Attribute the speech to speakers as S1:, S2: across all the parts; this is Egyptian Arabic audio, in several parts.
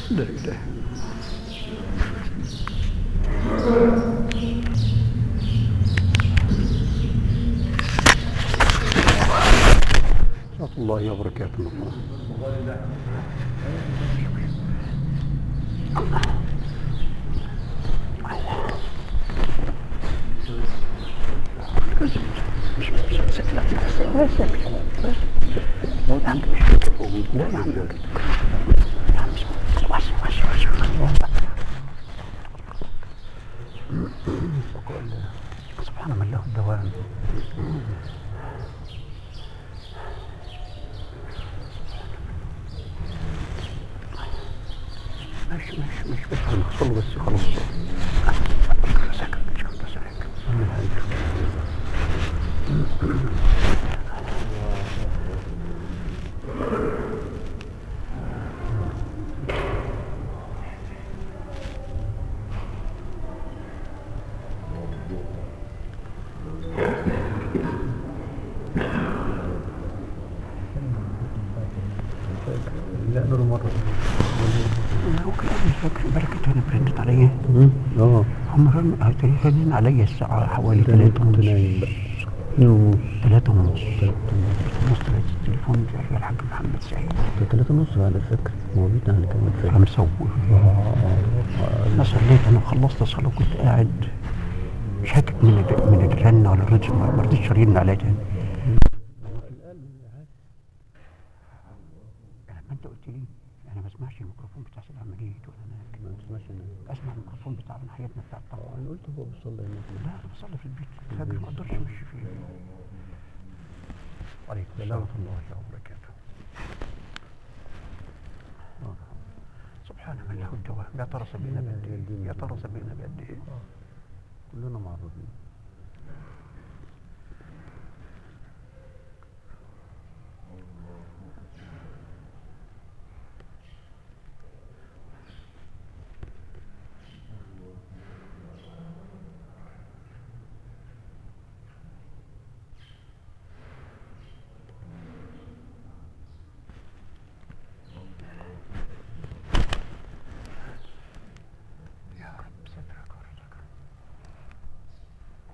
S1: لا إله ورحمة الله وبركاته لا يا عم سبحان من له الدوام ماشي ماشي ماشي بس هنوصل بس خلاص ساكت مش كنت ساكت لا دول مرة ممكن أنا مش فاكر بركة أنا برنت عليا
S2: اه
S1: هم رن رنين عليا الساعة حوالي ثلاثة
S2: كنت
S1: ونص
S2: نايم بقى اتنين ونص
S1: ثلاثة ونص
S2: تلاتة ونص
S1: نص طلعت التليفون جاي الحاج محمد سعيد
S2: ده تلاتة ونص على فكرة هو بيتنا اللي كان الفجر
S1: خمسة و
S2: اه
S1: أنا صليت أنا خلصت صلاة وكنت قاعد شاكك من ال- من الرن على الرجل ما ما رضيتش أرن عليه تاني لما أنت قلت لي أنا ما بسمعش الميكروفون بتاع سيد عملية ولا أنا
S2: ما تسمعش انا
S1: أسمع الميكروفون بتاع من حياتنا بتاع الطبع
S2: انا قلت هو بيصلي هناك
S1: لا أنا بصلي في البيت الفجر ما أقدرش أمشي فيه وعليكم السلام ورحمة الله وبركاته سبحان من له الدوام يا ترى سبينا بقد ايه يا ترى سبينا بقد ايه
S2: كلنا معروفين
S1: يا رب سترك ورزقك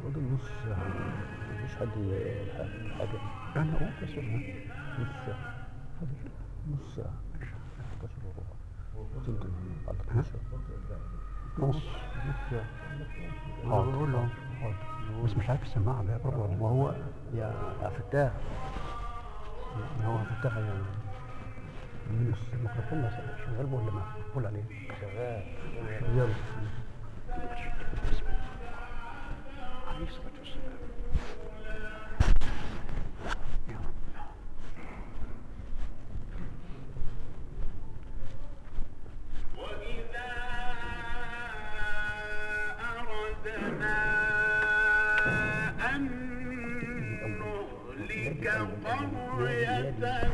S2: فاضل نص ساعة مفيش حد يلحق حاجة
S1: انا اقول بس
S2: نص ساعة فاضل نص ساعة 11 وربع تلت على 12
S1: نص
S2: نص ساعة
S1: حاضر.
S2: أنا بقول له حاضر
S1: بس مش عارف السماعه بقى برضه ولا
S2: وهو يا فتاح هو فتاح يعني
S1: من الميكروفون ده شغال ولا ما مقفول عليه
S2: شغال شغال
S1: عليه الصلاه والسلام يا رب
S3: وإذا أردنا أن نهلك قرية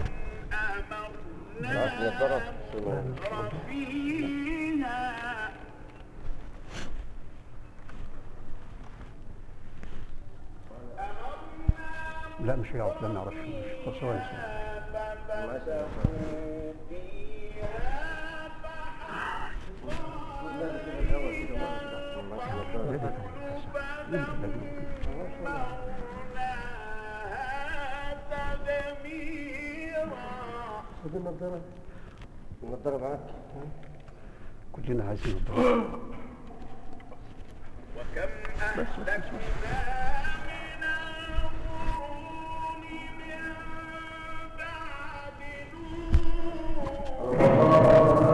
S3: أمرنا متر فيها
S1: لا مش هيقعد لا ما يعرفش مش طب ثواني ثواني.
S3: فمسكوا فيها
S1: ليه ده؟ ليه ده؟
S3: تدميرا
S2: خد النضارة النضارة معاك
S1: كلنا عايزين نضرب
S3: وكم أهلكنا من القرون من بعد نوح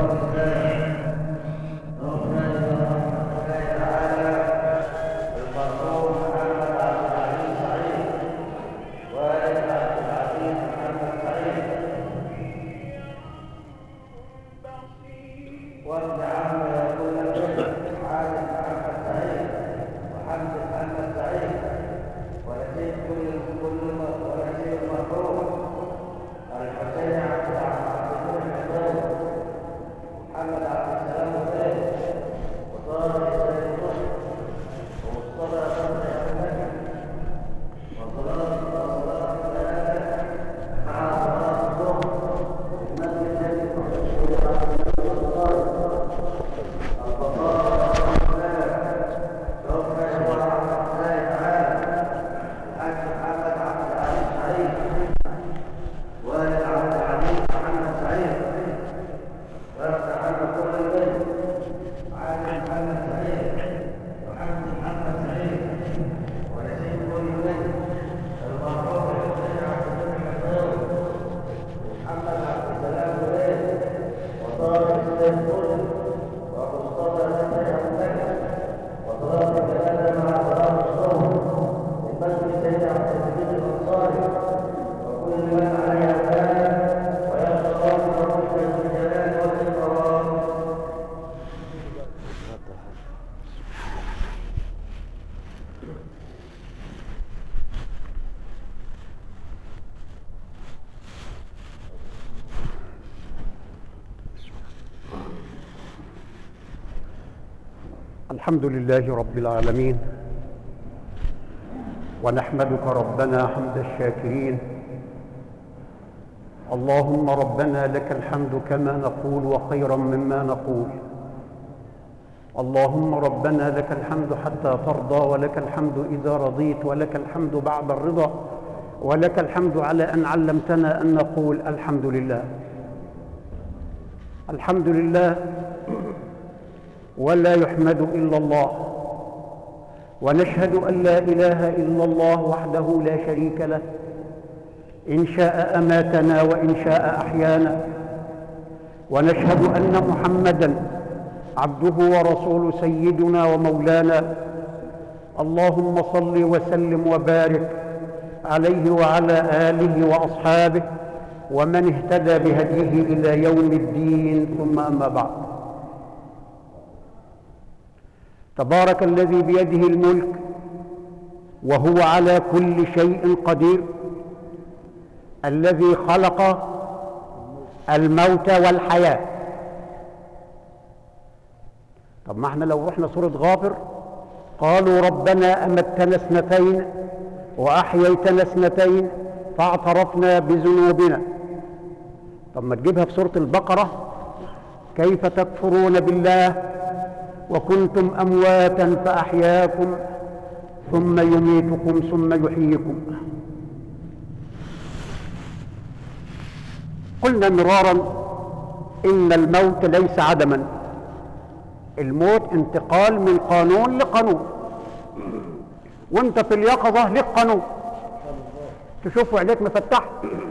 S1: الحمد لله رب العالمين ونحمدك ربنا حمد الشاكرين اللهم ربنا لك الحمد كما نقول وخيرا مما نقول اللهم ربنا لك الحمد حتى ترضى ولك الحمد اذا رضيت ولك الحمد بعد الرضا ولك الحمد على ان علمتنا ان نقول الحمد لله الحمد لله ولا يحمد الا الله ونشهد ان لا اله الا الله وحده لا شريك له ان شاء اماتنا وان شاء احيانا ونشهد ان محمدا عبده ورسوله سيدنا ومولانا اللهم صل وسلم وبارك عليه وعلى اله واصحابه ومن اهتدى بهديه الى يوم الدين ثم اما بعد تبارك الذي بيده الملك وهو على كل شيء قدير الذي خلق الموت والحياه طب ما احنا لو رحنا سوره غافر قالوا ربنا امتنا اثنتين واحييتنا اثنتين فاعترفنا بذنوبنا طب ما تجيبها في سوره البقره كيف تكفرون بالله وكنتم امواتا فاحياكم ثم يميتكم ثم يحييكم قلنا مرارا ان الموت ليس عدما الموت انتقال من قانون لقانون وانت في اليقظه لك قانون تشوف عينيك مفتحه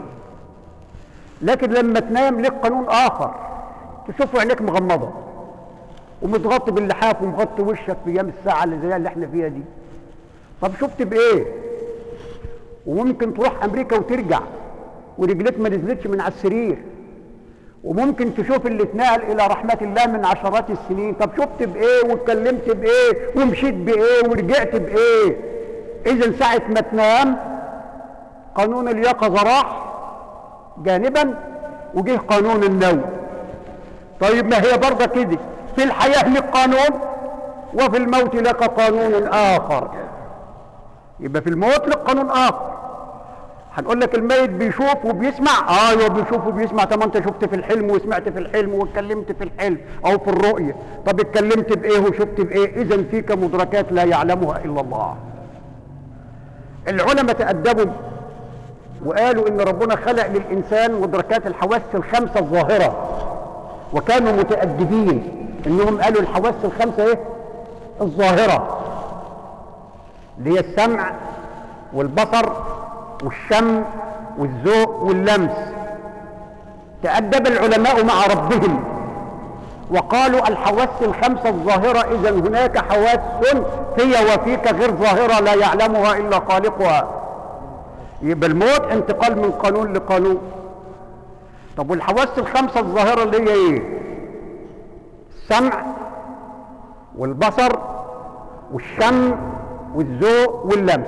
S1: لكن لما تنام لك قانون اخر تشوف عينيك مغمضه ومتغطي باللحاف ومغطي وشك في ايام الساعه اللي زي اللي احنا فيها دي طب شفت بايه وممكن تروح امريكا وترجع ورجليك ما نزلتش من على السرير وممكن تشوف اللي اتنقل الى رحمه الله من عشرات السنين طب شفت بايه واتكلمت بايه ومشيت بايه ورجعت بايه اذا ساعه ما تنام قانون اليقظه راح جانبا وجه قانون النوم طيب ما هي برضه كده في الحياه لك قانون وفي الموت لك قانون اخر يبقى في الموت لك قانون اخر هنقول لك الميت بيشوف وبيسمع ايوه بيشوف وبيسمع طب ما انت شفت في الحلم وسمعت في الحلم واتكلمت في الحلم او في الرؤيه طب اتكلمت بايه وشفت بايه اذا فيك مدركات لا يعلمها الا الله العلماء تأدبوا وقالوا ان ربنا خلق للانسان مدركات الحواس الخمسه الظاهره وكانوا متأدبين انهم قالوا الحواس الخمسه ايه الظاهره اللي هي السمع والبصر والشم والذوق واللمس تأدب العلماء مع ربهم وقالوا الحواس الخمسة الظاهرة إذا هناك حواس هي وفيك غير ظاهرة لا يعلمها إلا خالقها يبقى الموت انتقال من قانون لقانون طب والحواس الخمسة الظاهرة اللي هي ايه السمع والبصر والشم والذوق واللمس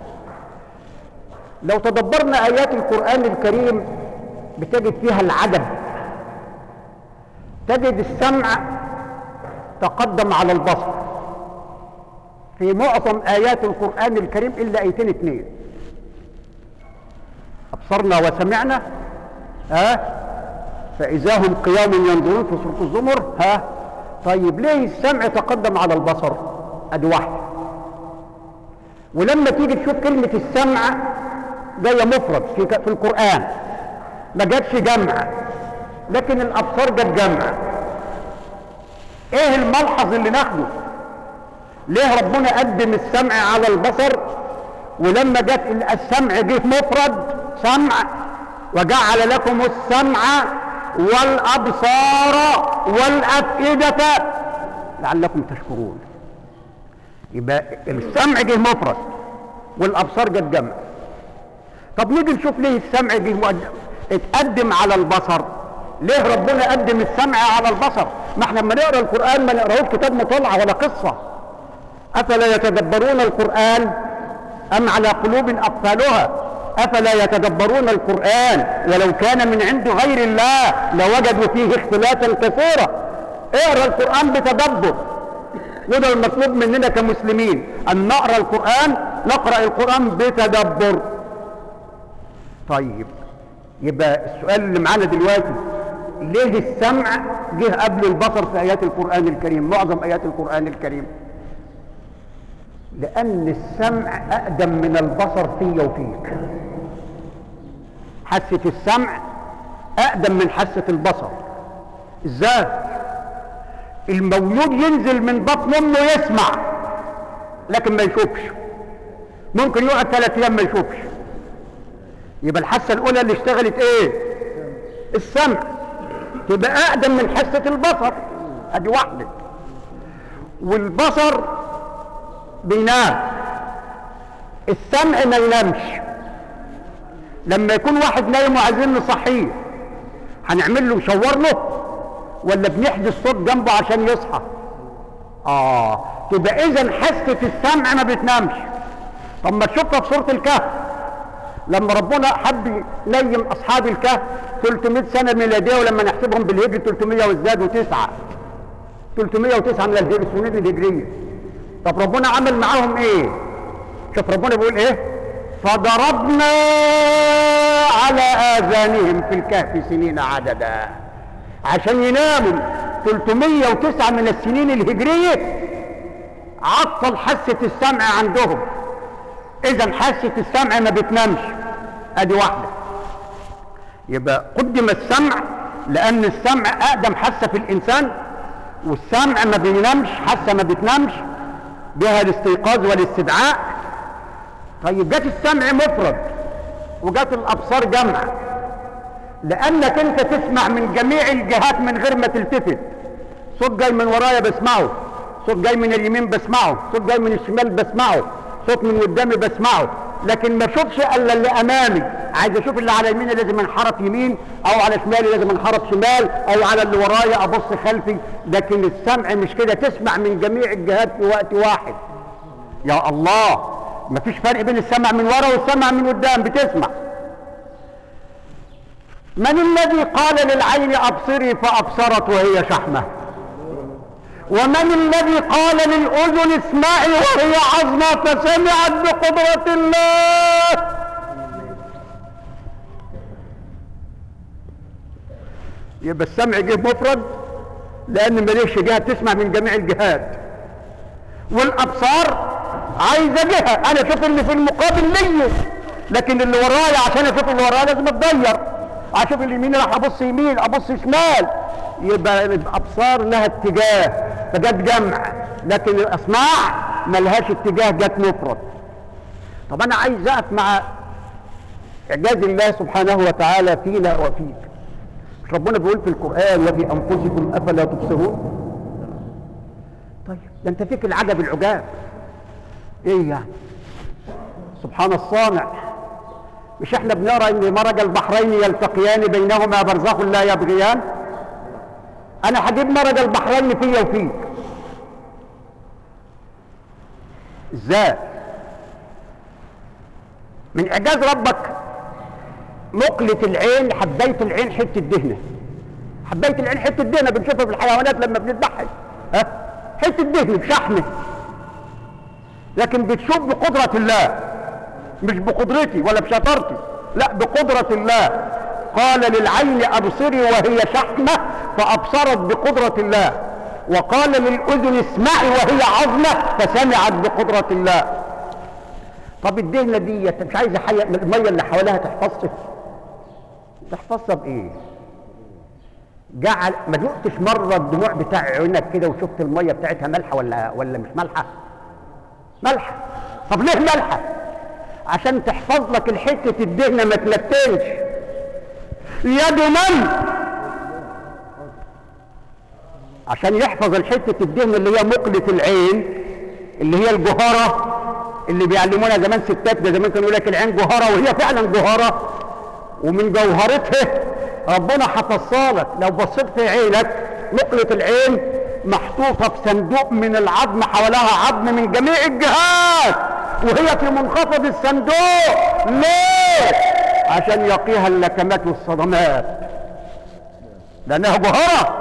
S1: لو تدبرنا آيات القرآن الكريم بتجد فيها العدد تجد السمع تقدم على البصر في معظم آيات القرآن الكريم إلا آيتين اثنين أبصرنا وسمعنا ها فإذا هم قيام ينظرون في سورة الزمر ها طيب ليه السمع تقدم على البصر أدي واحدة ولما تيجي تشوف كلمة السمع جاية مفرد في, في القرآن ما جاتش جمع لكن الأبصار جت جمع ايه الملحظ اللي ناخده ليه ربنا قدم السمع على البصر ولما جت السمع جه مفرد سمع وجعل لكم السمع والأبصار والأفئدة لعلكم تشكرون يبقى السمع جه مفرد والأبصار جت جمع طب نيجي نشوف ليه السمع جه مؤد- اتقدم على البصر ليه ربنا قدم السمع على البصر ما احنا لما نقرا القران ما نقراهوش كتاب مطلع ولا قصه افلا يتدبرون القران ام على قلوب اقفالها افلا يتدبرون القران ولو كان من عند غير الله لوجدوا فيه اختلافا كثيرا اقرا القران بتدبر وده المطلوب مننا كمسلمين ان نقرا القران نقرا القران بتدبر طيب يبقى السؤال اللي معانا دلوقتي ليه السمع جه قبل البصر في ايات القران الكريم معظم ايات القران الكريم لان السمع اقدم من البصر في وفيك حاسه السمع اقدم من حاسه البصر ازاي المولود ينزل من بطن امه يسمع لكن ما يشوفش ممكن يقعد ثلاث ايام ما يشوفش يبقى الحاسه الاولى اللي اشتغلت ايه السمع تبقى اقدم من حاسه البصر ادي واحده والبصر بينام السمع ما ينامش لما يكون واحد نايم وعايزين نصحيه هنعمل له نشور له ولا بنحدث صوت جنبه عشان يصحى اه تبقى اذا حاسه السمع ما بتنامش طب ما تشوفها في سوره الكهف لما ربنا حب ينيم اصحاب الكهف 300 سنه ميلاديه ولما نحسبهم بالهجري 300 وازدادوا تسعه 309 من الهجري السنين الهجريه طب ربنا عمل معاهم ايه شوف ربنا بيقول ايه فضربنا على اذانهم في الكهف سنين عددا عشان يناموا 309 من السنين الهجريه عطل حاسه السمع عندهم اذا حاسه السمع ما بتنامش ادي واحده يبقى قدم السمع لان السمع اقدم حاسه في الانسان والسمع ما بينامش حاسه ما بتنامش بها الاستيقاظ والاستدعاء طيب جت السمع مفرد وجت الابصار جمع لانك انت تسمع من جميع الجهات من غير ما تلتفت صوت جاي من ورايا بسمعه صوت جاي من اليمين بسمعه صوت جاي من الشمال بسمعه صوت من قدامي بسمعه لكن ما اشوفش الا اللي امامي عايز اشوف اللي على يميني لازم انحرف يمين او على شمالي لازم انحرف شمال او على اللي ورايا ابص خلفي لكن السمع مش كده تسمع من جميع الجهات في وقت واحد يا الله مفيش فرق بين السمع من ورا والسمع من قدام بتسمع من الذي قال للعين ابصري فابصرت وهي شحمه ومن الذي قال للاذن اسمعي وهي عظمه فسمعت بقدره الله يبقى السمع جه مفرد لان ماليش جهه تسمع من جميع الجهات والابصار عايزه جهه انا اشوف اللي في المقابل ليا لكن اللي ورايا عشان اشوف اللي ورايا لازم اتغير اشوف اليمين راح ابص يمين ابص شمال يبقى الابصار لها اتجاه فجت جمع لكن الاسماع ملهاش اتجاه جت مفرد طب انا عايز اقف مع اعجاز الله سبحانه وتعالى فينا وفيك مش ربنا بيقول في القران وفي انفسكم افلا تبصرون طيب ده انت فيك العجب العجاب ايه يعني سبحان الصانع مش احنا بنرى ان مرج البحرين يلتقيان بينهما برزخ لا يبغيان انا هجيب مرج البحرين فيا وفيك ازاي من اعجاز ربك مقلة العين حباية العين حتة دهنة حباية العين حتة دهنة بنشوفها في الحيوانات لما بنذبحها ها حتة دهن بشحمة لكن بتشوف بقدرة الله مش بقدرتي ولا بشطارتي لا بقدرة الله قال للعين أبصري وهي شحمة فأبصرت بقدرة الله وقال للأذن اسمعي وهي عظمة فسمعت بقدرة الله طب الدهنة دي انت مش عايز حي... المية اللي حواليها تحفظها تحفظها بإيه؟ جعل ما دقتش مرة الدموع بتاع عينك كده وشفت المية بتاعتها مالحة ولا ولا مش مالحة؟ مالحة طب ليه مالحة؟ عشان تحفظ لك الحتة الدهنة ما تلتنش يد من عشان يحفظ الحتة الدهنة اللي هي مقلة العين اللي هي الجهارة اللي بيعلمونا زمان ستات ده زمان كانوا يقول لك العين جهارة وهي فعلا جهارة ومن جوهرتها ربنا حفظها لك لو بصيت في عينك مقلة العين محطوطة في صندوق من العظم حواليها عظم من جميع الجهات وهي في منخفض الصندوق ليه عشان يقيها اللكمات والصدمات لانها جهرة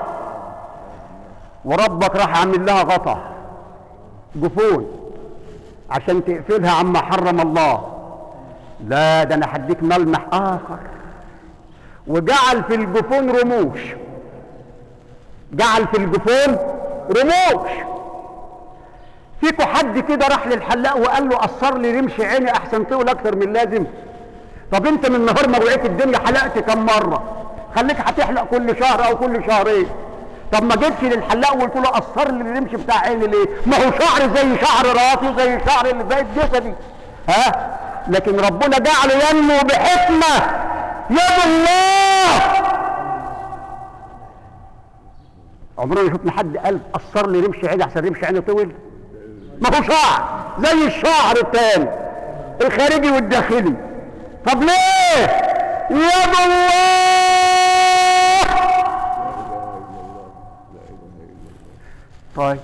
S1: وربك راح عامل لها غطا جفون عشان تقفلها عما حرم الله لا ده انا هديك ملمح اخر وجعل في الجفون رموش جعل في الجفون رموش فيكوا حد كده راح للحلاق وقال له قصر لي رمش عيني احسن طول اكتر من اللازم طب انت من نهار ما وعيت الدنيا حلقت كم مره خليك هتحلق كل شهر او كل شهرين طب ما جيتش للحلاق وقلت له قصر لي الرمش بتاع عيني ليه ما هو شعر زي شعر راسي وزي شعر اللي بقت جسدي ها لكن ربنا جعله ينمو بحكمه يد الله عمرنا ما شفنا حد قال قصر لي رمش عيني احسن رمش عيني طول ما هو شعر زي الشعر التاني الخارجي والداخلي طب ليه يد الله طيب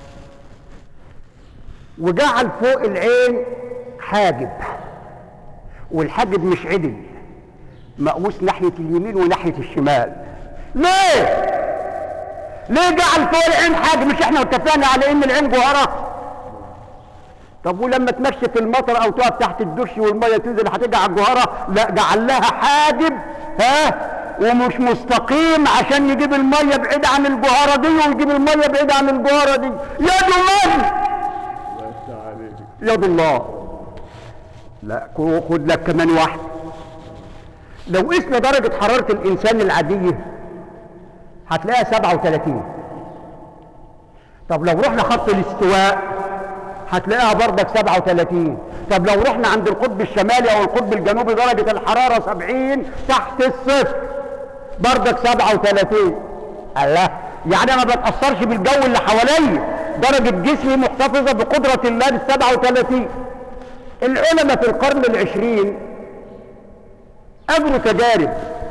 S1: وجعل فوق العين حاجب والحاجب مش عدل مقوس ناحية اليمين وناحية الشمال ليه ليه جعل فوق العين حاجب مش احنا اتفقنا على ان العين جوهره طب ولما تمشي في المطر او تقف تحت الدش والميه تنزل هتيجي على الجوهره لا جعل لها حاجب ها ومش مستقيم عشان يجيب الميه بعيد عن الجوهره دي ويجيب الميه بعيد عن الجوهره دي يد من يد الله لا كو- خد لك كمان واحد لو قسنا درجة حرارة الإنسان العادية هتلاقيها 37 طب لو رحنا خط الاستواء هتلاقيها بردك 37 طب لو رحنا عند القطب الشمالي او القطب الجنوبي درجة الحرارة 70 تحت الصفر بردك 37 الله يعني انا ما بتأثرش بالجو اللي حواليا درجة جسمي محتفظة بقدرة الله بال 37 العلماء في القرن العشرين اجروا تجارب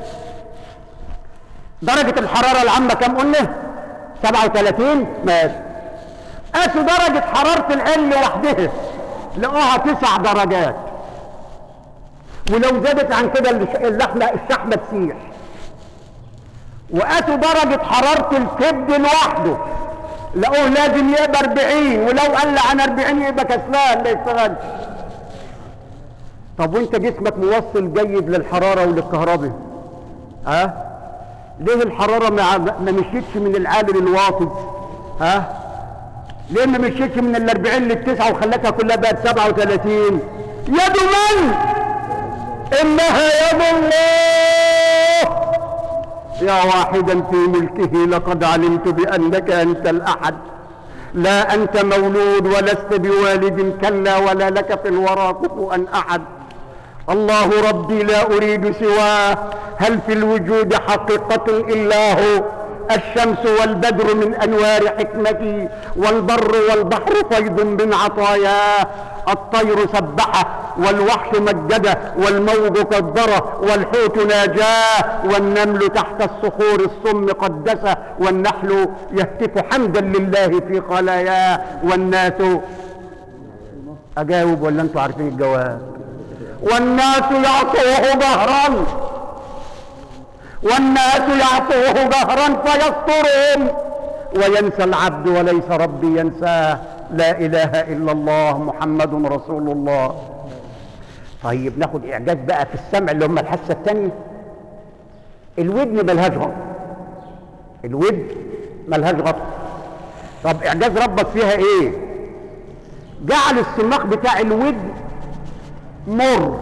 S1: درجة الحرارة العامة كم قلنا 37 ماشي قاسوا درجة حرارة العين لوحدها لقوها تسع درجات ولو زادت عن كده الش- اللحمة الشحمة تسيح وقاسوا درجة حرارة الكبد لوحده لقوه لازم يبقى 40 ولو قل عن 40 يبقى كسلان ما يشتغلش طب وانت جسمك موصل جيد للحرارة وللكهرباء ها ليه الحرارة ما ما مشيتش من العامل الواطي ها ليه ما مشيتش من ال 40 للتسعة وخلتها كلها بقت 37 يد من انها يد الله يا واحدا في ملكه لقد علمت بانك انت الاحد لا انت مولود ولست بوالد كلا ولا لك في الورى كفوا احد الله ربي لا اريد سواه هل في الوجود حقيقه الا هو الشمس والبدر من انوار حكمتي والبر والبحر فيض من عطاياه الطير سبحه والوحش مجده والموج كدره والحوت ناجاه والنمل تحت الصخور الصم قدسه والنحل يهتف حمدا لله في خلاياه والناس اجاوب ولا انتوا عارفين الجواب والناس يعطوه ظهرا والناس يعطوه ظهرا فيسترهم وينسى العبد وليس ربي ينساه لا اله الا الله محمد رسول الله طيب ناخد اعجاز بقى في السمع اللي هم الحاسه الثانيه الودن ملهاش غطا الودن ملهاش غطا طب اعجاز ربك فيها ايه جعل السماق بتاع الودن مر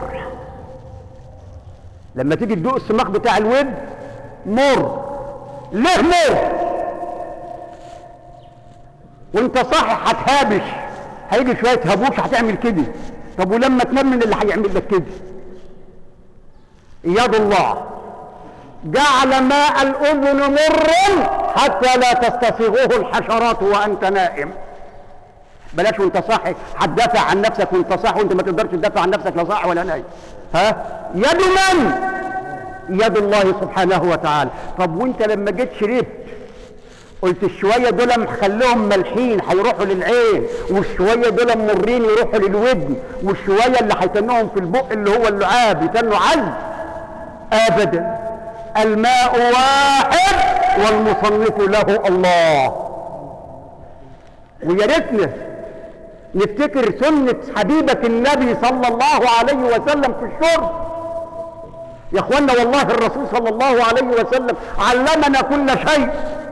S1: لما تيجي تدوق السماق بتاع الودن مر ليه مر وانت صاحي هتهابش هيجي شويه هبوش هتعمل كده طب ولما تنام من اللي هيعمل لك كده يد الله جعل ماء الاذن مرا حتى لا تستصيغه الحشرات وانت نائم بلاش وانت صاحي هتدافع عن نفسك وانت صاحي وانت ما تقدرش تدافع عن نفسك لا صاحي ولا نايم ها يد من يد الله سبحانه وتعالى طب وانت لما جيت شربت قلت الشويه دول مخليهم ملحين هيروحوا للعين والشويه دول مرين يروحوا للودن والشويه اللي هيتنهم في البق اللي هو اللعاب يتنوا عذب ابدا الماء واحد والمصنف له الله ويا ريتنا نفتكر سنة حبيبة النبي صلى الله عليه وسلم في الشرب يا اخوانا والله الرسول صلى الله عليه وسلم علمنا كل شيء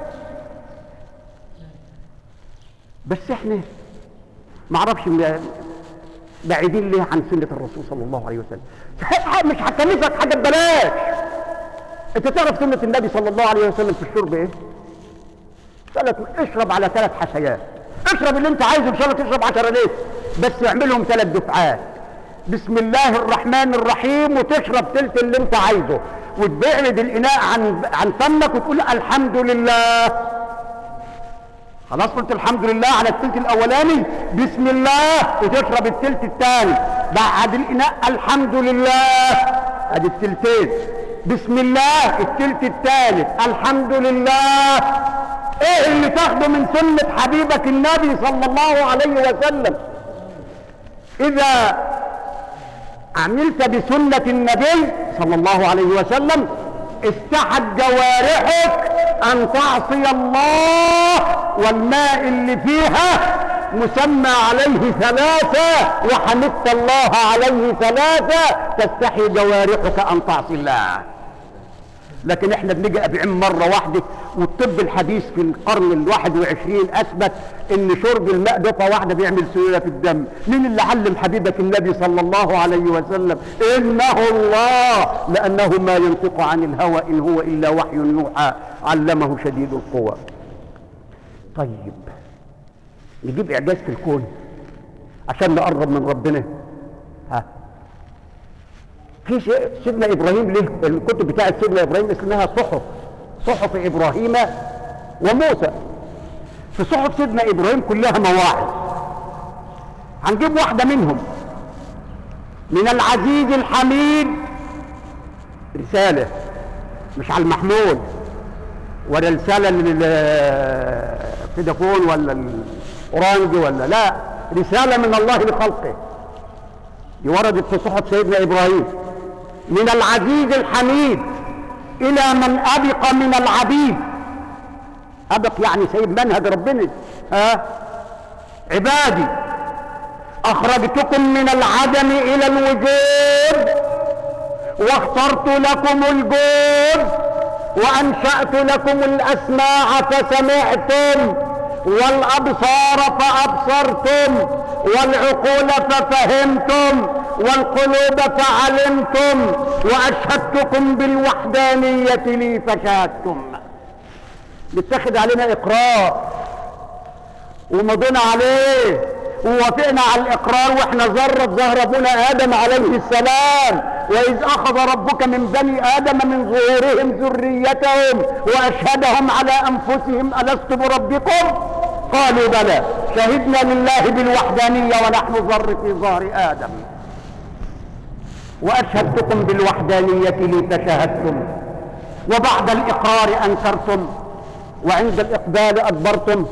S1: بس احنا ما اعرفش م- بعيدين ليه عن سنة الرسول صلى الله عليه وسلم مش هكلفك حاجة ببلاش انت تعرف سنة النبي صلى الله عليه وسلم في الشرب ايه ثلاث اشرب على ثلاث حسيات اشرب اللي انت عايزه ان شاء الله تشرب 10 لتر بس اعملهم ثلاث دفعات بسم الله الرحمن الرحيم وتشرب تلت اللي انت عايزه وتبعد الاناء عن عن فمك وتقول الحمد لله خلاص قلت الحمد لله على التلت الاولاني بسم الله وتشرب التلت الثاني بعد الاناء الحمد لله ادي التلتين بسم الله التلت الثالث الحمد لله ايه اللي تاخده من سنة حبيبك النبي صلى الله عليه وسلم اذا عملت بسنة النبي صلى الله عليه وسلم استحت جوارحك ان تعصي الله والماء اللي فيها مسمى عليه ثلاثة وحمدت الله عليه ثلاثة تستحي جوارحك ان تعصي الله لكن احنا بنيجي ابعين مرة واحدة والطب الحديث في القرن الواحد وعشرين اثبت ان شرب الماء دفعه واحده بيعمل سيوله في الدم مين اللي علم حبيبك النبي صلى الله عليه وسلم انه الله لانه ما ينطق عن الهوى ان هو الا وحي يوحى علمه شديد القوى طيب نجيب اعجاز في الكون عشان نقرب من ربنا ها في شيء سيدنا ابراهيم ليه الكتب بتاعت سيدنا ابراهيم اسمها صحف صحف ابراهيم وموسى في صحف سيدنا ابراهيم كلها مواعظ هنجيب واحده منهم من العزيز الحميد رساله مش على المحمول ولا رساله للفيدافون ولا الاورانج ولا لا رساله من الله لخلقه دي وردت في صحف سيدنا ابراهيم من العزيز الحميد الى من ابق من العبيد ابق يعني سيد منهج ربنا ها عبادي اخرجتكم من العدم الى الوجود واخترت لكم الجود وانشات لكم الاسماع فسمعتم والابصار فابصرتم والعقول ففهمتم والقلوب فعلمتم واشهدتكم بالوحدانيه لي فشهدتم بيتخذ علينا اقرار ومضينا عليه ووافقنا على الاقرار واحنا ذره ظهر ابونا ادم عليه السلام واذ اخذ ربك من بني ادم من ظهورهم ذريتهم واشهدهم على انفسهم الست بربكم قالوا بلى شهدنا لله بالوحدانيه ونحن ذر في ظهر ادم واشهدتكم بالوحدانيه لي فشهدتم وبعد الاقرار انكرتم وعند الاقبال ادبرتم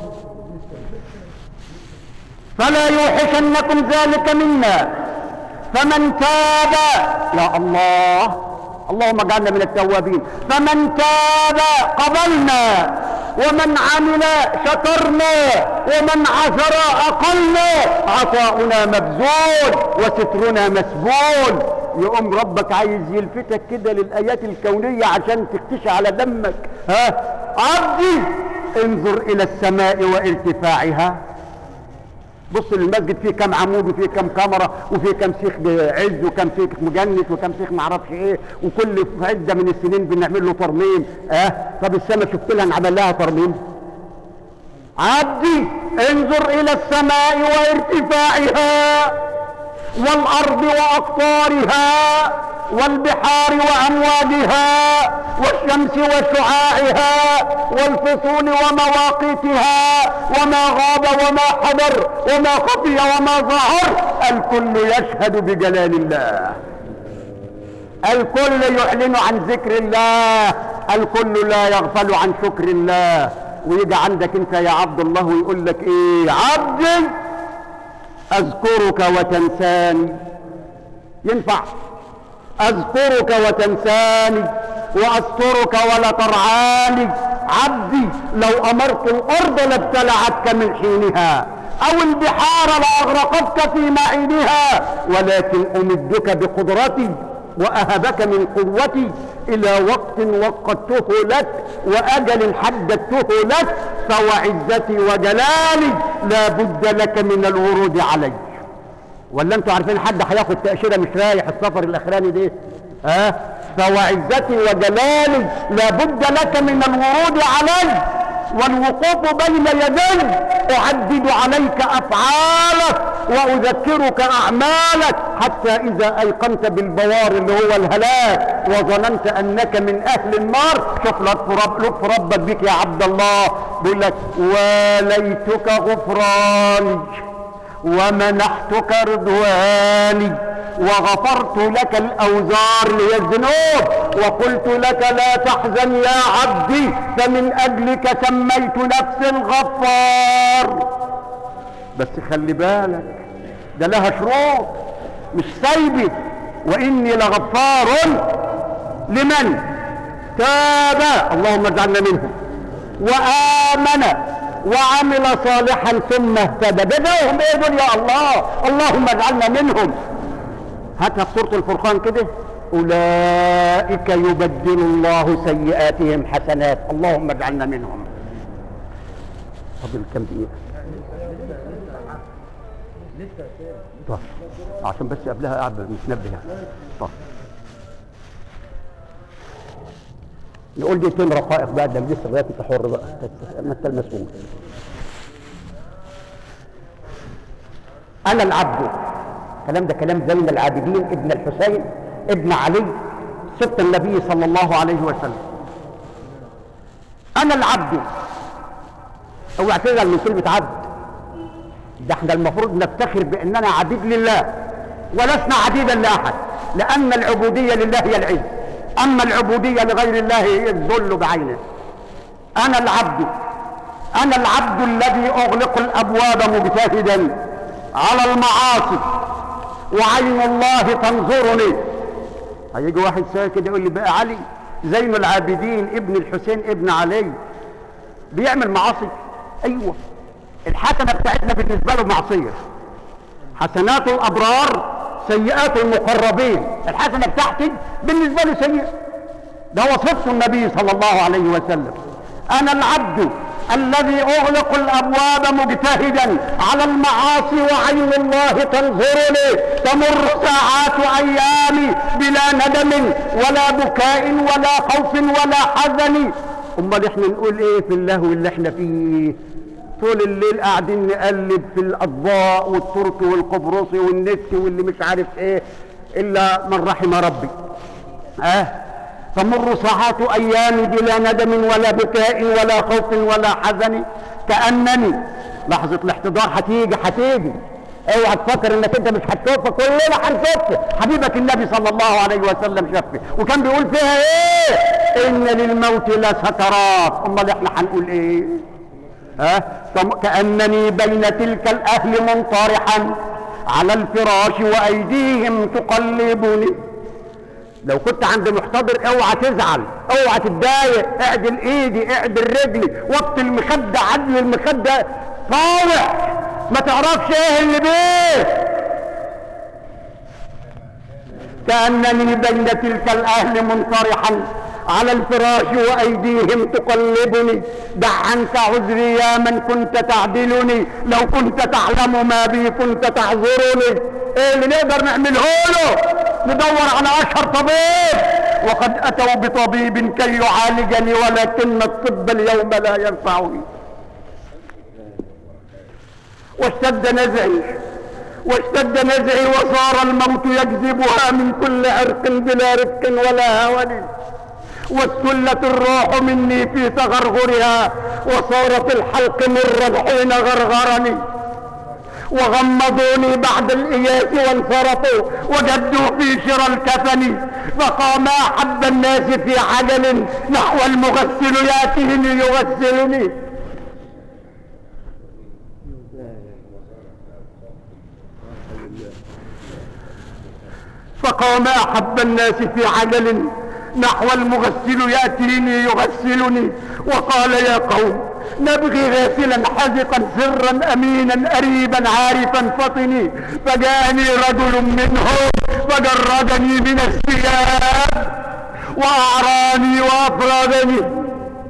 S1: فلا يوحشنكم ذلك منا فمن تاب يا الله اللهم اجعلنا من التوابين فمن تاب قبلنا ومن عمل شكرنا ومن عثر اقلنا عطاؤنا مبذول وسترنا مسبول يقوم ربك عايز يلفتك كده للايات الكونيه عشان تختشي على دمك ها عبدي انظر الى السماء وارتفاعها بص للمسجد فيه كام عمود وفيه كام كاميرا وفيه كام شيخ عز وكام شيخ مجند وكام شيخ معرفش ايه وكل عده من السنين بنعمل له ترميم اه طب السماء شفت لها انعمل لها ترميم عبدي انظر الى السماء وارتفاعها والارض واقطارها والبحار وامواجها والشمس وشعاعها والفصول ومواقيتها وما غاب وما حضر وما خفي وما ظهر الكل يشهد بجلال الله الكل يعلن عن ذكر الله الكل لا يغفل عن شكر الله ويجي عندك انت يا عبد الله ويقول لك ايه عبدي اذكرك وتنساني ينفع اذكرك وتنساني واسترك ولا ترعاني عبدي لو امرت الارض لابتلعتك من حينها او البحار لاغرقتك في معينها ولكن امدك بقدرتي واهبك من قوتي الى وقت وقته لك واجل حددته لك فوعزتي وجلالي لا بد لك من الورود علي ولا انتوا عارفين حد هياخد تاشيره مش رايح السفر الاخراني ده ها أه؟ فوعزتي وجلالي لا بد لك من الورود علي والوقوف بين يدي اعدد عليك افعالك واذكرك اعمالك حتى اذا ايقنت بالبوار اللي هو الهلاك وظننت انك من اهل النار شوف لطف رب لطف ربك بك يا عبد الله بيقول لك وليتك غفراني ومنحتك رضواني وغفرت لك الاوزار اللي هي الذنوب وقلت لك لا تحزن يا عبدي فمن اجلك سميت نفسي الغفار بس خلي بالك ده لها شروط مش سايبه واني لغفار لمن تاب اللهم اجعلنا منهم وامن وعمل صالحا ثم اهتدى بدأهم ايه دول يا الله اللهم اجعلنا منهم هاتها في سورة الفرقان كده أولئك يبدل الله سيئاتهم حسنات اللهم اجعلنا منهم فاضل كم دقيقة طيب عشان بس قبلها قاعد متنبه يعني طيب نقول دقيقتين رقائق بقى ده لسه لغايه انت حر بقى ما انت المسؤول انا العبد الكلام ده كلام زين العابدين ابن الحسين ابن علي سبط النبي صلى الله عليه وسلم انا العبد اوعى تزعل من كلمه عبد ده احنا المفروض نفتخر باننا عبيد لله ولسنا عبيدا لاحد لان العبوديه لله هي العز اما العبوديه لغير الله هي الذل بعينه انا العبد انا العبد الذي اغلق الابواب مجتهدا على المعاصي وعين الله تنظرني هيجي واحد ساكت يقول لي بقى علي زين العابدين ابن الحسين ابن علي بيعمل معاصي ايوه الحسنه بتاعتنا بالنسبه له معصيه حسنات الابرار سيئات المقربين الحسنه بتاعتي بالنسبه له سيئه ده وصفه النبي صلى الله عليه وسلم انا العبد الذي اغلق الابواب مجتهدا على المعاصي وعين الله تنظرني تمر ساعات ايامي بلا ندم ولا بكاء ولا خوف ولا حزن امال احنا نقول ايه في اللهو اللي احنا فيه طول الليل قاعدين نقلب في الاطباق والتركي والقبرصي والنت واللي مش عارف ايه الا من رحم ربي اه تمر ساعات ايامي بلا ندم ولا بكاء ولا خوف ولا حزن كانني لحظه الاحتضار هتيجي هتيجي اوعى تفكر انك انت مش هتشوفها كلنا هنشوفها حبيبك النبي صلى الله عليه وسلم شافه وكان بيقول فيها ايه ان للموت لسكرات امال احنا هنقول ايه ها كانني بين تلك الاهل منطرحا على الفراش وايديهم تقلبني لو كنت عند محتضر اوعى تزعل اوعى تتضايق اعدل ايدي اعدل رجلي وطي المخده عدل المخده طاوع ما تعرفش ايه اللي بيه كانني بين تلك الاهل منطرحا على الفراش وايديهم تقلبني دع عنك عذري يا من كنت تعدلني لو كنت تعلم ما بي كنت تعذرني ايه اللي نقدر نعمله له ندور على اشهر طبيب وقد اتوا بطبيب كي يعالجني ولكن الطب اليوم لا ينفعني واشتد نزعي واشتد نزعي وصار الموت يجذبها من كل عرق بلا رفق ولا هون واستلت الروح مني في تغرغرها وصارت الحلق مرا حين غرغرني وغمضوني بعد الإياس وانصرفوا وجدوا في شرى الكفن فقام أحب الناس في عجل نحو المغسل يأتيني يغسلني فقام أحب الناس في عجل نحو المغسل يأتيني يغسلني وقال يا قوم نبغي غاسلا حذقا سرا امينا اريبا عارفا فطني فجاءني رجل منهم فجردني من الثياب واعراني وافردني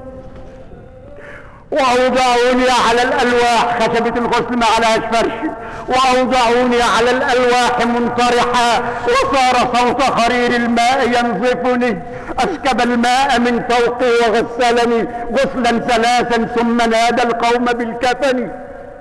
S1: واوضعوني على الالواح خشبة الغسل ما عليهاش فرش واوضعوني على الالواح منطرحا وصار صوت خرير الماء ينظفني اسكب الماء من فوقي وغسلني غسلا ثلاثا ثم نادى القوم بالكفن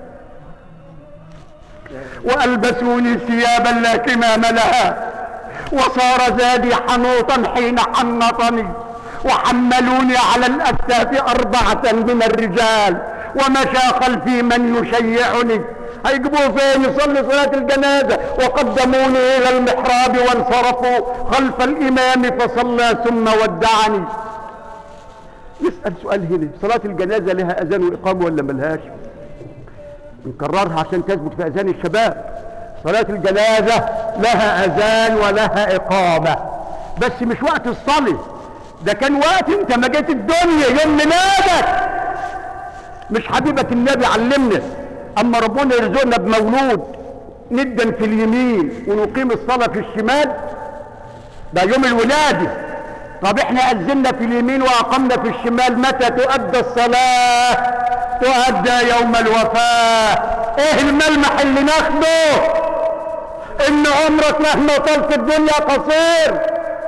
S1: والبسوني ثيابا لا كمام لها وصار زادي حنوطا حين حنطني وحملوني على الاكتاف اربعة من الرجال ومشى خلفي من يشيعني هيجيبوه فين يصلي صلاة الجنازة وقدموني الى المحراب وانصرفوا خلف الامام فصلى ثم ودعني يسأل سؤال هنا صلاة الجنازة لها اذان واقامة ولا ملهاش نكررها عشان تثبت في اذان الشباب صلاة الجنازة لها اذان ولها اقامة بس مش وقت الصلاة ده كان وقت انت ما جيت الدنيا يوم ميلادك مش حبيبك النبي علمنا اما ربنا يرزقنا بمولود ندا في اليمين ونقيم الصلاة في الشمال ده يوم الولادة طب احنا أذنا في اليمين وأقمنا في الشمال متى تؤدى الصلاة تؤدى يوم الوفاة ايه الملمح اللي ناخده ان عمرك مهما طلت الدنيا قصير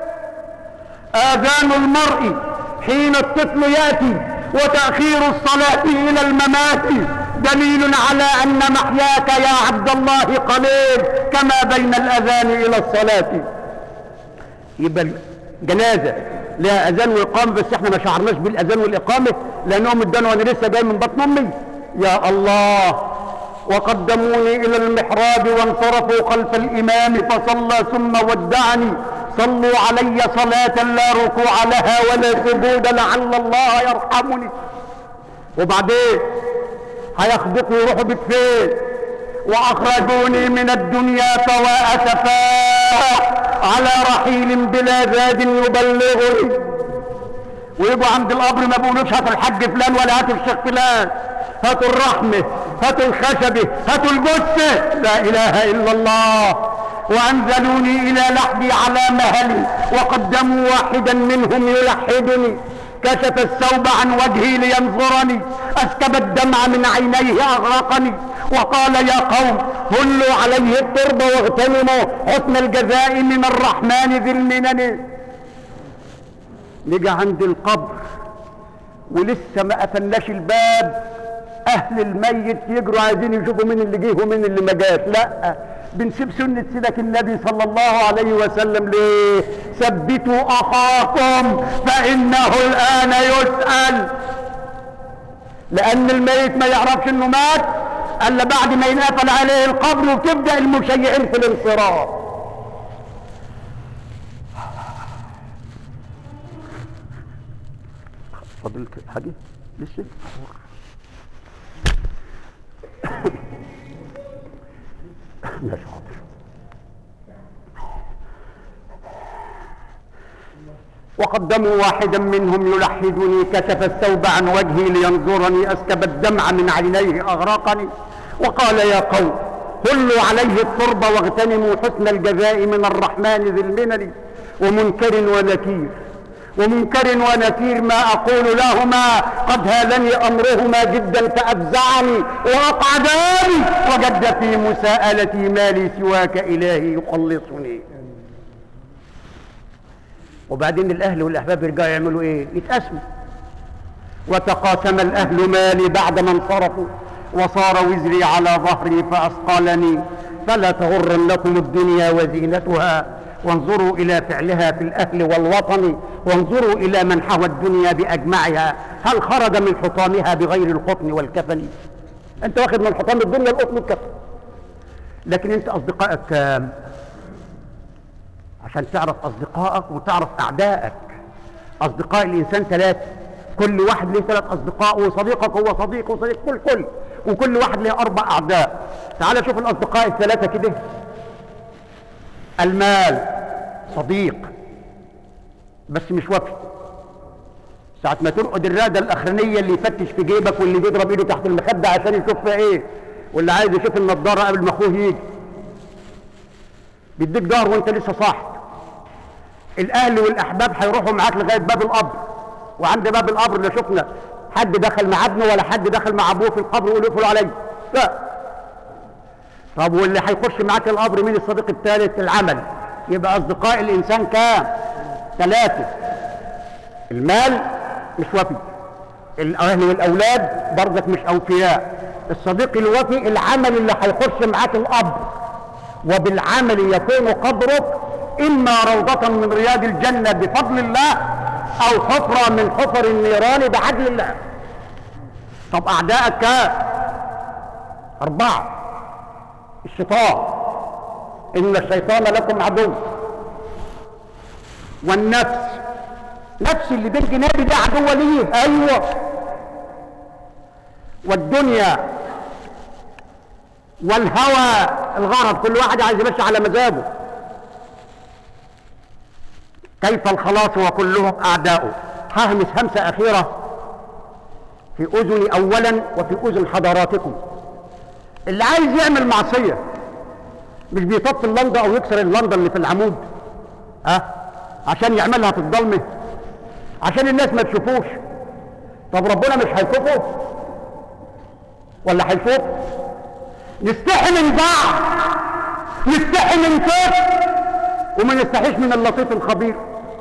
S1: آذان المرء حين الطفل يأتي وتأخير الصلاة إلى الممات دليل على أن محياك يا عبد الله قليل كما بين الأذان إلى الصلاة يبقى الجنازة لها أذان وإقامة بس احنا ما شعرناش بالأذان والإقامة لأنهم ادانوا وأنا لسه جاي من بطن أمي يا الله وقدموني إلى المحراب وانصرفوا خلف الإمام فصلى ثم ودعني صلوا علي صلاة لا ركوع لها ولا سجود لعل الله يرحمني وبعدين هياخدوك ويروحوا بك فين واخرجوني من الدنيا فوا اسفا على رحيل بلا زاد يبلغني ويجوا عند القبر ما بيقولوش هاتوا الحاج فلان ولا هاتوا الشيخ فلان هاتوا الرحمه هاتوا الخشبه هاتوا الجثه لا اله الا الله وانزلوني الى لحدي على مهلي وقدموا واحدا منهم يلحدني كشف الثوب عن وجهي لينظرني اسكب الدمع من عينيه اغرقني وقال يا قوم هلوا عليه التربه واغتنموا حسن الجزاء من الرحمن ذي المنن نيجي عند القبر ولسه ما قفلناش الباب اهل الميت يجروا عايزين يشوفوا مين اللي جه ومين اللي ما جاش لا بنسيب سنة سيدك النبي صلى الله عليه وسلم ليه ثبتوا اخاكم فانه الان يسأل لان الميت ما يعرفش انه مات الا بعد ما ينقفل عليه القبر وتبدا المشيعين في الانصراف فضلت حاجة لسه ماشي حاضر وقدموا واحدا منهم يلحدني كشف الثوب عن وجهي لينظرني اسكب الدمع من عينيه اغرقني وقال يا قوم هلوا عليه التربه واغتنموا حسن الجزاء من الرحمن ذي المنن ومنكر ونكير ومنكر ونكير ما اقول لهما قد هالني امرهما جدا فافزعني واقعداني وجد في مساءلتي مالي سواك الهي يخلصني وبعدين الاهل والاحباب يرجعوا يعملوا ايه يتقسموا وتقاسم الاهل مالي بعد ما انصرفوا وصار وزري على ظهري فاثقلني فلا تغرنكم الدنيا وزينتها وانظروا الى فعلها في الاهل والوطن وانظروا الى من حوى الدنيا باجمعها هل خرج من حطامها بغير القطن والكفن انت واخد من حطام الدنيا القطن والكفن لكن انت اصدقائك كام عشان تعرف اصدقائك وتعرف اعدائك اصدقاء الانسان ثلاثه كل واحد له ثلاث اصدقاء وصديقك هو صديق وصديق كل كل وكل واحد له اربع اعداء تعال شوف الاصدقاء الثلاثه كده المال صديق بس مش وفي ساعة ما ترقد الرادة الأخرانية اللي يفتش في جيبك واللي بيضرب ايده تحت المخدة عشان يشوف فيها ايه واللي عايز يشوف النضارة قبل ما اخوه يجي بيديك ظهر وانت لسه صاحي الاهل والاحباب هيروحوا معاك لغايه باب القبر وعند باب القبر لا شفنا حد دخل مع ابنه ولا حد دخل مع ابوه في القبر يقول يقفلوا عليه لا طب واللي هيخش معاك القبر مين الصديق الثالث العمل يبقى اصدقاء الانسان كام ثلاثه المال مش وفي الاهل والاولاد برضك مش اوفياء الصديق الوفي العمل اللي هيخش معاك القبر وبالعمل يكون قبرك اما روضة من رياض الجنة بفضل الله او حفرة من حفر النيران بعدل الله طب اعدائك كام اربعة الشيطان ان الشيطان لكم عدو والنفس نفس اللي بين جنابي دي عدو ليه ايوه والدنيا والهوى الغرض كل واحد عايز يمشي على مزاجه كيف الخلاص وكلهم اعداؤه ههمس همسه اخيره في اذني اولا وفي اذن حضراتكم اللي عايز يعمل معصيه مش بيطفي اللمضه او يكسر اللمضه اللي في العمود ها أه؟ عشان يعملها في الضلمه عشان الناس ما تشوفوش طب ربنا مش هيشوفه ولا هيشوف نستحي من بعض نستحي من كيف وما نستحيش من اللطيف الخبير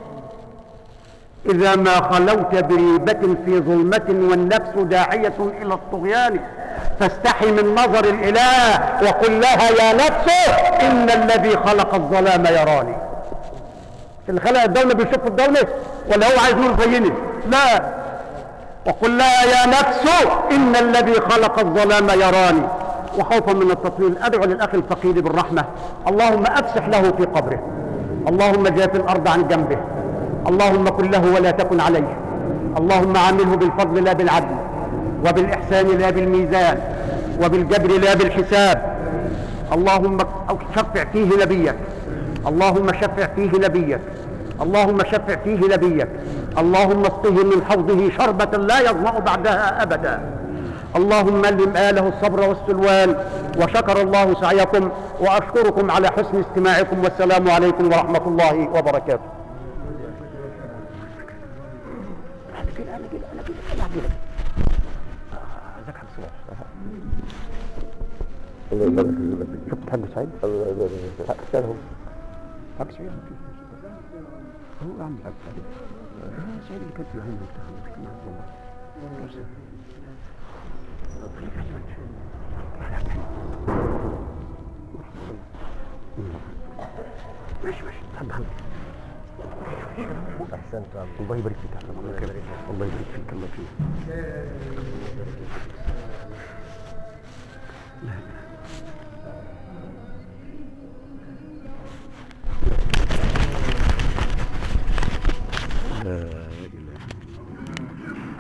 S1: إذا ما خلوت بريبة في ظلمة والنفس داعية إلى الطغيان فاستحي من نظر الإله وقل لها يا نفس إن الذي خلق الظلام يراني اللي خلق الدولة بيشوف الدولة ولا هو عايز نور زيني لا وقل لها يا نفس إن الذي خلق الظلام يراني وخوفا من التطويل أدعو للأخ الفقير بالرحمة اللهم أفسح له في قبره اللهم جاف الأرض عن جنبه اللهم كن له ولا تكن عليه اللهم عامله بالفضل لا بالعدل وبالإحسان لا بالميزان وبالجبر لا بالحساب اللهم شفع فيه نبيك اللهم شفع فيه نبيك اللهم شفع فيه نبيك اللهم اسقه من حوضه شربة لا يظمأ بعدها أبدا اللهم لم آله الصبر والسلوان وشكر الله سعيكم وأشكركم على حسن استماعكم والسلام عليكم ورحمة الله وبركاته
S2: الله يبارك فيك شفت حاج سعيد الله يبارك فيك سألهم حاج سعيد هو عم حاج سعيد سعيد اللي كان في العين ماشي ماشي حب حب احسنت الله يبارك فيك يا حبيبي. الله يبارك فيك الله فيك لا